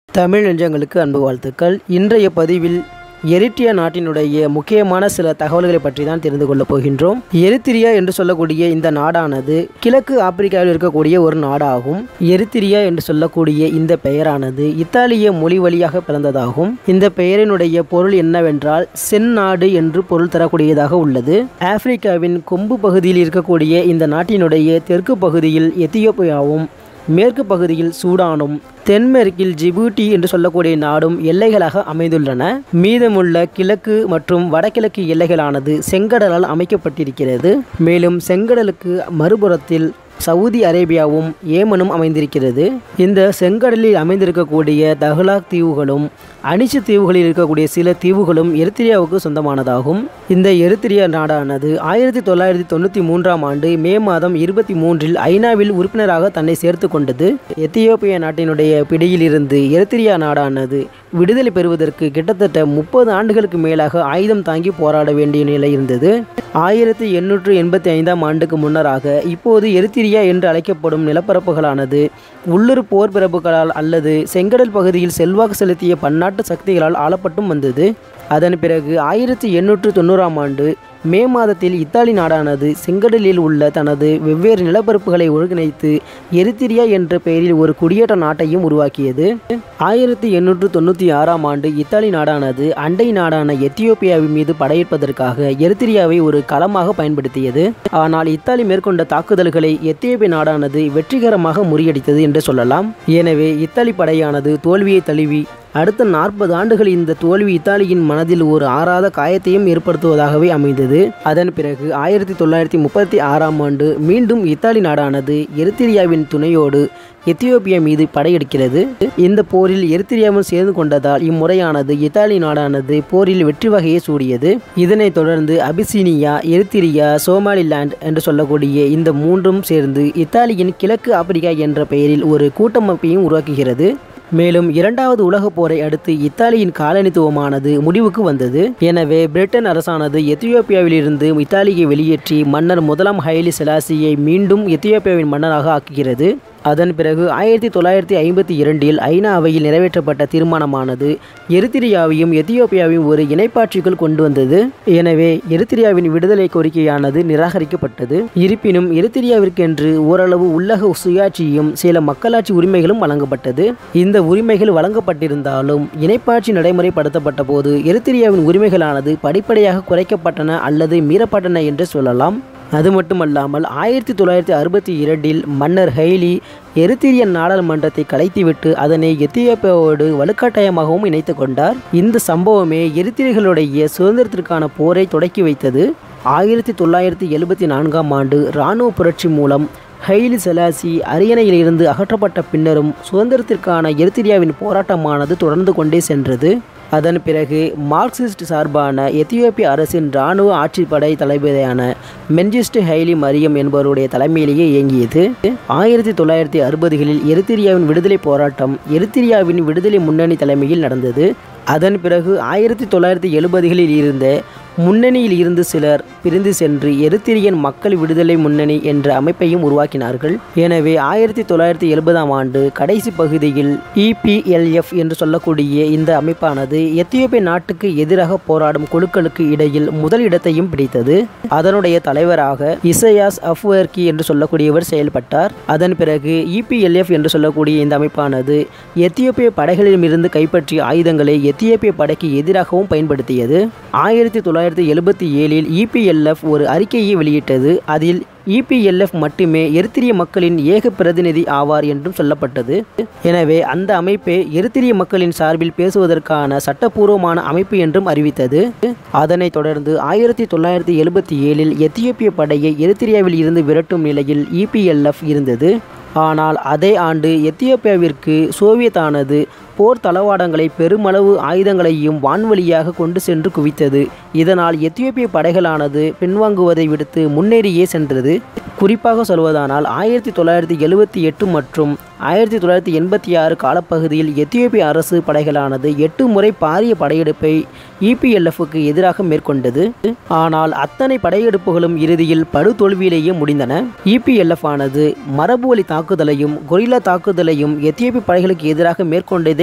தமிழ் நெஞ்சங்களுக்கு அன்பு வாழ்த்துக்கள் இன்றைய பதிவில் எரிட்ரியா நாட்டினுடைய முக்கியமான சில தகவல்களை பற்றி தான் தெரிந்து கொள்ளப் போகின்றோம் எரித்திரியா என்று சொல்லக்கூடிய இந்த நாடானது கிழக்கு ஆப்பிரிக்காவில் இருக்கக்கூடிய ஒரு நாடாகும் எரித்திரியா என்று சொல்லக்கூடிய இந்த பெயரானது இத்தாலிய மொழி வழியாக பிறந்ததாகும் இந்த பெயரினுடைய பொருள் என்னவென்றால் செந்நாடு என்று பொருள் தரக்கூடியதாக உள்ளது ஆப்பிரிக்காவின் கொம்பு பகுதியில் இருக்கக்கூடிய இந்த நாட்டினுடைய தெற்கு பகுதியில் எத்தியோப்பியாவும் மேற்கு பகுதியில் சூடானும் தென்மேற்கில் ஜிபூட்டி என்று சொல்லக்கூடிய நாடும் எல்லைகளாக அமைந்துள்ளன மீதமுள்ள கிழக்கு மற்றும் வடகிழக்கு எல்லைகளானது செங்கடலால் அமைக்கப்பட்டிருக்கிறது மேலும் செங்கடலுக்கு மறுபுறத்தில் சவுதி அரேபியாவும் ஏமனும் அமைந்திருக்கிறது இந்த செங்கடலில் அமைந்திருக்கக்கூடிய தஹ்லாக் தீவுகளும் அனிச்சு தீவுகளில் இருக்கக்கூடிய சில தீவுகளும் எரித்திரியாவுக்கு சொந்தமானதாகும் இந்த எரித்திரியா நாடானது ஆயிரத்தி தொள்ளாயிரத்தி தொண்ணூற்றி மூன்றாம் ஆண்டு மே மாதம் இருபத்தி மூன்றில் ஐநாவில் உறுப்பினராக தன்னை சேர்த்து கொண்டது எத்தியோப்பியா நாட்டினுடைய பிடியிலிருந்து எரித்திரியா நாடானது விடுதலை பெறுவதற்கு கிட்டத்தட்ட முப்பது ஆண்டுகளுக்கு மேலாக ஆயுதம் தாங்கி போராட வேண்டிய நிலை இருந்தது ஆயிரத்தி எண்ணூற்று எண்பத்தி ஐந்தாம் ஆண்டுக்கு முன்னராக இப்போது எரித்திரியா என்று அழைக்கப்படும் நிலப்பரப்புகளானது உள்ளூர் போர் பிரபுக்களால் அல்லது செங்கடல் பகுதியில் செல்வாக்கு செலுத்திய பன்னாட்டு சக்திகளால் ஆளப்பட்டும் வந்தது அதன் பிறகு ஆயிரத்தி எண்ணூற்று தொண்ணூறாம் ஆண்டு மே மாதத்தில் இத்தாலி நாடானது செங்கடலில் உள்ள தனது வெவ்வேறு நிலப்பரப்புகளை ஒருங்கிணைத்து எரித்திரியா என்ற பெயரில் ஒரு குடியேற்ற நாட்டையும் உருவாக்கியது ஆயிரத்தி எண்ணூற்று தொண்ணூற்றி ஆறாம் ஆண்டு இத்தாலி நாடானது அண்டை நாடான எத்தியோப்பியாவின் மீது படையெடுப்பதற்காக எரித்திரியாவை ஒரு களமாக பயன்படுத்தியது ஆனால் இத்தாலி மேற்கொண்ட தாக்குதல்களை எத்தியோப்பிய நாடானது வெற்றிகரமாக முறியடித்தது என்று சொல்லலாம் எனவே இத்தாலி படையானது தோல்வியை தழுவி அடுத்த நாற்பது ஆண்டுகள் இந்த தோல்வி இத்தாலியின் மனதில் ஒரு ஆறாத காயத்தையும் ஏற்படுத்துவதாகவே அமைந்தது அதன் பிறகு ஆயிரத்தி தொள்ளாயிரத்தி முப்பத்தி ஆறாம் ஆண்டு மீண்டும் இத்தாலி நாடானது எரித்திரியாவின் துணையோடு எத்தியோப்பியா மீது படையெடுக்கிறது இந்த போரில் எரித்திரியாவும் சேர்ந்து கொண்டதால் இம்முறையானது இத்தாலி நாடானது போரில் வெற்றி வகையை சூடியது இதனைத் தொடர்ந்து அபிசீனியா எரித்திரியா சோமாலிலாண்ட் என்று சொல்லக்கூடிய இந்த மூன்றும் சேர்ந்து இத்தாலியின் கிழக்கு ஆப்பிரிக்கா என்ற பெயரில் ஒரு கூட்டமைப்பையும் உருவாக்குகிறது மேலும் இரண்டாவது உலகப் போரை அடுத்து இத்தாலியின் காலனித்துவமானது முடிவுக்கு வந்தது எனவே பிரிட்டன் அரசானது எத்தியோப்பியாவிலிருந்து இத்தாலியை வெளியேற்றி மன்னர் முதலாம் ஹைலி செலாசியை மீண்டும் எத்தியோப்பியாவின் மன்னராக ஆக்குகிறது அதன் பிறகு ஆயிரத்தி தொள்ளாயிரத்தி ஐம்பத்தி இரண்டில் ஐநா அவையில் நிறைவேற்றப்பட்ட தீர்மானமானது எரித்திரியாவையும் எத்தியோப்பியாவையும் ஒரு இணைப்பாட்சிக்குள் கொண்டு வந்தது எனவே எரித்திரியாவின் விடுதலை கோரிக்கையானது நிராகரிக்கப்பட்டது இருப்பினும் எரித்திரியாவிற்கென்று ஓரளவு உள்ளக சுயாட்சியும் சில மக்களாட்சி உரிமைகளும் வழங்கப்பட்டது இந்த உரிமைகள் வழங்கப்பட்டிருந்தாலும் இணைப்பாட்சி நடைமுறைப்படுத்தப்பட்ட போது எரித்திரியாவின் உரிமைகளானது படிப்படியாக குறைக்கப்பட்டன அல்லது மீறப்பட்டன என்று சொல்லலாம் அது மட்டுமல்லாமல் ஆயிரத்தி தொள்ளாயிரத்தி அறுபத்தி இரண்டில் மன்னர் ஹெய்லி எரித்திரியன் நாடாளுமன்றத்தை கலைத்துவிட்டு அதனை எத்தியோப்பியாவோடு வலுக்கட்டாயமாகவும் இணைத்து கொண்டார் இந்த சம்பவமே எரித்திரிகளுடைய சுதந்திரத்திற்கான போரை தொடக்கி வைத்தது ஆயிரத்தி தொள்ளாயிரத்தி எழுபத்தி நான்காம் ஆண்டு இராணுவ புரட்சி மூலம் ஹைலி செலாசி அரியணையிலிருந்து அகற்றப்பட்ட பின்னரும் சுதந்திரத்திற்கான எரித்திரியாவின் போராட்டமானது தொடர்ந்து கொண்டே சென்றது அதன் பிறகு மார்க்சிஸ்ட் சார்பான எத்தியோப்பிய அரசின் இராணுவ ஆட்சிப்படை தளபதியான மென்ஜிஸ்ட் ஹைலி மரியம் என்பவருடைய தலைமையிலேயே இயங்கியது ஆயிரத்தி தொள்ளாயிரத்தி அறுபதுகளில் எரித்திரியாவின் விடுதலை போராட்டம் எரித்திரியாவின் விடுதலை முன்னணி தலைமையில் நடந்தது அதன் பிறகு ஆயிரத்தி தொள்ளாயிரத்தி எழுபதுகளில் இருந்த முன்னணியில் இருந்து சிலர் பிரிந்து சென்று எரித்திரியன் மக்கள் விடுதலை முன்னணி என்ற அமைப்பையும் உருவாக்கினார்கள் எனவே ஆயிரத்தி தொள்ளாயிரத்தி எழுபதாம் ஆண்டு கடைசி பகுதியில் இபிஎல்எஃப் என்று சொல்லக்கூடிய இந்த அமைப்பானது எத்தியோப்பிய நாட்டுக்கு எதிராக போராடும் குழுக்களுக்கு இடையில் முதல் இடத்தையும் பிடித்தது அதனுடைய தலைவராக இசையாஸ் அஃப்வர்கி என்று சொல்லக்கூடியவர் செயல்பட்டார் அதன் பிறகு இபிஎல்எஃப் என்று சொல்லக்கூடிய இந்த அமைப்பானது எத்தியோப்பிய படைகளிடமிருந்து கைப்பற்றிய ஆயுதங்களை எத்தியோப்பிய படைக்கு எதிராகவும் பயன்படுத்தியது ஆயிரத்தி தொள்ளாயிரத்தி எழுபத்தி ஏழில் இபிஎல்எஃப் ஒரு அறிக்கையை வெளியிட்டது அதில் இபிஎல்எஃப் மட்டுமே எரித்திரிய மக்களின் ஏக பிரதிநிதி ஆவார் என்றும் சொல்லப்பட்டது எனவே அந்த அமைப்பே எரித்திரிய மக்களின் சார்பில் பேசுவதற்கான சட்டப்பூர்வமான அமைப்பு என்றும் அறிவித்தது அதனைத் தொடர்ந்து ஆயிரத்தி தொள்ளாயிரத்தி எழுபத்தி ஏழில் எத்தியோப்பிய படையை எரித்திரியாவில் இருந்து விரட்டும் நிலையில் இபிஎல்எஃப் இருந்தது ஆனால் அதே ஆண்டு எத்தியோப்பியாவிற்கு சோவியத்தானது போர் தளவாடங்களை பெருமளவு ஆயுதங்களையும் வான்வழியாக கொண்டு சென்று குவித்தது இதனால் எத்தியோப்பிய படைகளானது பின்வாங்குவதை விடுத்து முன்னேறியே சென்றது குறிப்பாக சொல்வதானால் ஆயிரத்தி தொள்ளாயிரத்தி எழுபத்தி எட்டு மற்றும் ஆயிரத்தி தொள்ளாயிரத்தி எண்பத்தி ஆறு காலப்பகுதியில் எத்தியோப்பிய அரசு படைகளானது எட்டு முறை பாரிய படையெடுப்பை இபிஎல்எஃப்க்கு எதிராக மேற்கொண்டது ஆனால் அத்தனை படையெடுப்புகளும் இறுதியில் படுதோல்வியிலேயே முடிந்தன இபிஎல்எஃப் ஆனது மரபுவழி தாக்குதலையும் கொரில்லா தாக்குதலையும் எத்தியோப்பிய படைகளுக்கு எதிராக மேற்கொண்டதே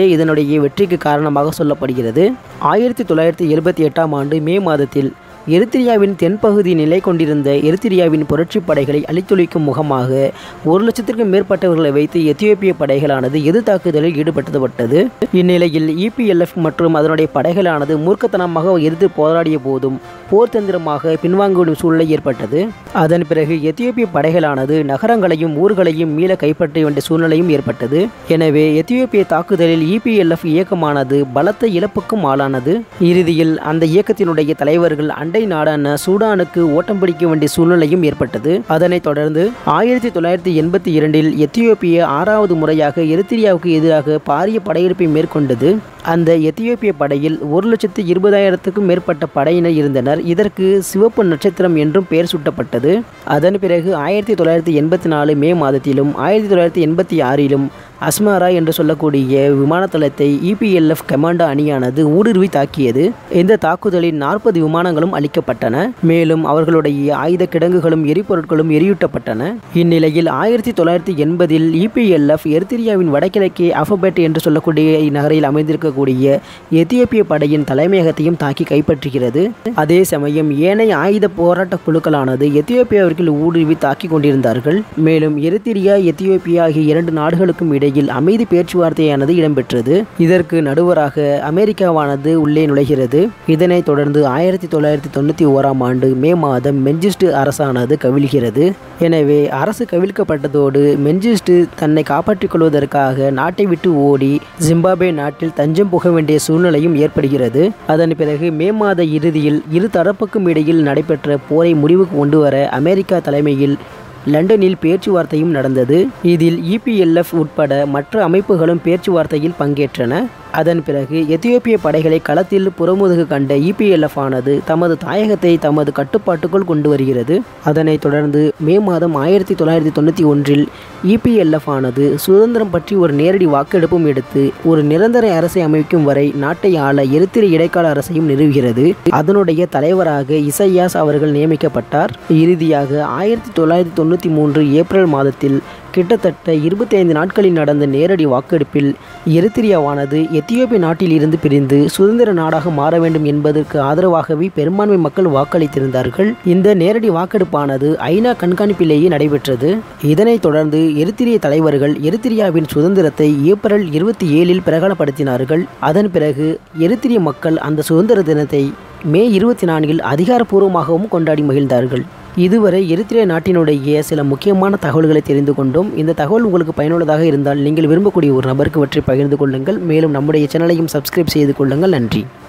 இதனுடைய வெற்றிக்கு காரணமாக சொல்லப்படுகிறது ஆயிரத்தி தொள்ளாயிரத்தி எழுபத்தி எட்டாம் ஆண்டு மே மாதத்தில் எரித்திரியாவின் தென்பகுதி நிலை கொண்டிருந்த எரித்திரியாவின் புரட்சி படைகளை அழித்தொழிக்கும் முகமாக ஒரு லட்சத்திற்கும் மேற்பட்டவர்களை வைத்து எத்தியோப்பிய படைகளானது எதிர் தாக்குதலில் ஈடுபடுத்தப்பட்டது இந்நிலையில் இபிஎல்எஃப் மற்றும் அதனுடைய படைகளானது மூர்க்கத்தனமாக எதிர்த்து போராடிய போதும் போர் தந்திரமாக பின்வாங்கும் சூழ்நிலை ஏற்பட்டது அதன் பிறகு எத்தியோப்பிய படைகளானது நகரங்களையும் ஊர்களையும் மீள கைப்பற்ற வேண்டிய சூழ்நிலையும் ஏற்பட்டது எனவே எத்தியோப்பிய தாக்குதலில் இபிஎல்எஃப் இயக்கமானது பலத்த இழப்புக்கும் ஆளானது இறுதியில் அந்த இயக்கத்தினுடைய தலைவர்கள் அண்டை நாடான சூடானுக்கு ஓட்டம் பிடிக்க வேண்டிய சூழ்நிலையும் ஏற்பட்டது அதனைத் தொடர்ந்து ஆயிரத்தி தொள்ளாயிரத்தி எண்பத்தி இரண்டில் எத்தியோப்பிய ஆறாவது முறையாக எரித்திரியாவுக்கு எதிராக பாரிய படையெடுப்பை மேற்கொண்டது அந்த எத்தியோப்பிய படையில் ஒரு லட்சத்து இருபதாயிரத்துக்கும் மேற்பட்ட படையினர் இருந்தனர் இதற்கு சிவப்பு நட்சத்திரம் என்றும் பெயர் சூட்டப்பட்டது அதன் பிறகு ஆயிரத்தி தொள்ளாயிரத்தி எண்பத்தி நாலு மே மாதத்திலும் ஆயிரத்தி தொள்ளாயிரத்தி எண்பத்தி ஆறிலும் அஸ்மாரா என்று சொல்லக்கூடிய விமான தளத்தை இபிஎல்எஃப் கமாண்டோ அணியானது ஊடுருவி தாக்கியது இந்த தாக்குதலில் நாற்பது விமானங்களும் அளிக்கப்பட்டன மேலும் அவர்களுடைய ஆயுத கிடங்குகளும் எரிபொருட்களும் எரியூட்டப்பட்டன இந்நிலையில் ஆயிரத்தி தொள்ளாயிரத்தி எண்பதில் இபிஎல்எஃப் எர்த்திரியாவின் வடகிழக்கே அஃபபெட் என்று சொல்லக்கூடிய இந்நகரில் அமைந்திருக்கக்கூடிய எத்தியோப்பிய படையின் தலைமையகத்தையும் தாக்கி கைப்பற்றுகிறது அதே சமயம் ஏனைய ஆயுத போராட்ட குழுக்களானது எத்தியோப்பியாவிற்குள் ஊடுருவி தாக்கி கொண்டிருந்தார்கள் மேலும் எரித்திரியா எத்தியோப்பியா ஆகிய இரண்டு நாடுகளுக்கும் இடையில் அமைதி பேச்சுவார்த்தையானது இடம்பெற்றது இதற்கு நடுவராக அமெரிக்காவானது உள்ளே நுழைகிறது இதனைத் தொடர்ந்து ஆயிரத்தி தொள்ளாயிரத்தி தொண்ணூற்றி ஓராம் ஆண்டு மே மாதம் மெஞ்சிஸ்ட் அரசானது கவிழ்கிறது எனவே அரசு கவிழ்க்கப்பட்டதோடு மெஞ்சிஸ்ட் தன்னை காப்பாற்றிக் கொள்வதற்காக நாட்டை விட்டு ஓடி ஜிம்பாப்வே நாட்டில் தஞ்சம் புக வேண்டிய சூழ்நிலையும் ஏற்படுகிறது அதன் பிறகு மே மாத இறுதியில் இரு தரப்புக்கும் இடையில் நடைபெற்ற போரை முடிவுக்கு கொண்டு வர அமெரிக்கா தலைமையில் லண்டனில் பேச்சுவார்த்தையும் நடந்தது இதில் இபிஎல்எஃப் உட்பட மற்ற அமைப்புகளும் பேச்சுவார்த்தையில் பங்கேற்றன அதன் பிறகு எத்தியோப்பிய படைகளை களத்தில் புறமுதுகு கண்ட இபிஎல்எஃப் ஆனது தமது தாயகத்தை தமது கட்டுப்பாட்டுக்குள் கொண்டு வருகிறது அதனைத் தொடர்ந்து மே மாதம் ஆயிரத்தி தொள்ளாயிரத்தி தொண்ணூற்றி ஒன்றில் இபிஎல்எஃப் ஆனது சுதந்திரம் பற்றி ஒரு நேரடி வாக்கெடுப்பும் எடுத்து ஒரு நிரந்தர அரசை அமைக்கும் வரை நாட்டை ஆள எரித்திரி இடைக்கால அரசையும் நிறுவுகிறது அதனுடைய தலைவராக இசையாஸ் அவர்கள் நியமிக்கப்பட்டார் இறுதியாக ஆயிரத்தி தொள்ளாயிரத்தி தொண்ணூற்றி மூன்று ஏப்ரல் மாதத்தில் கிட்டத்தட்ட இருபத்தைந்து நாட்களில் நடந்த நேரடி வாக்கெடுப்பில் எரித்திரியாவானது எத்தியோப்பிய நாட்டில் இருந்து பிரிந்து சுதந்திர நாடாக மாற வேண்டும் என்பதற்கு ஆதரவாகவே பெரும்பான்மை மக்கள் வாக்களித்திருந்தார்கள் இந்த நேரடி வாக்கெடுப்பானது ஐநா கண்காணிப்பிலேயே நடைபெற்றது இதனைத் தொடர்ந்து எரித்திரிய தலைவர்கள் எரித்திரியாவின் சுதந்திரத்தை ஏப்ரல் இருபத்தி ஏழில் பிரகடனப்படுத்தினார்கள் அதன் பிறகு எரித்திரிய மக்கள் அந்த சுதந்திர தினத்தை மே இருபத்தி நான்கில் அதிகாரப்பூர்வமாகவும் கொண்டாடி மகிழ்ந்தார்கள் இதுவரை எரித்திரிய நாட்டினுடைய சில முக்கியமான தகவல்களை தெரிந்து கொண்டோம் இந்த தகவல் உங்களுக்கு பயனுள்ளதாக இருந்தால் நீங்கள் விரும்பக்கூடிய ஒரு நபருக்கு பற்றி பகிர்ந்து கொள்ளுங்கள் மேலும் நம்முடைய சேனலையும் சப்ஸ்கிரைப் செய்து கொள்ளுங்கள் நன்றி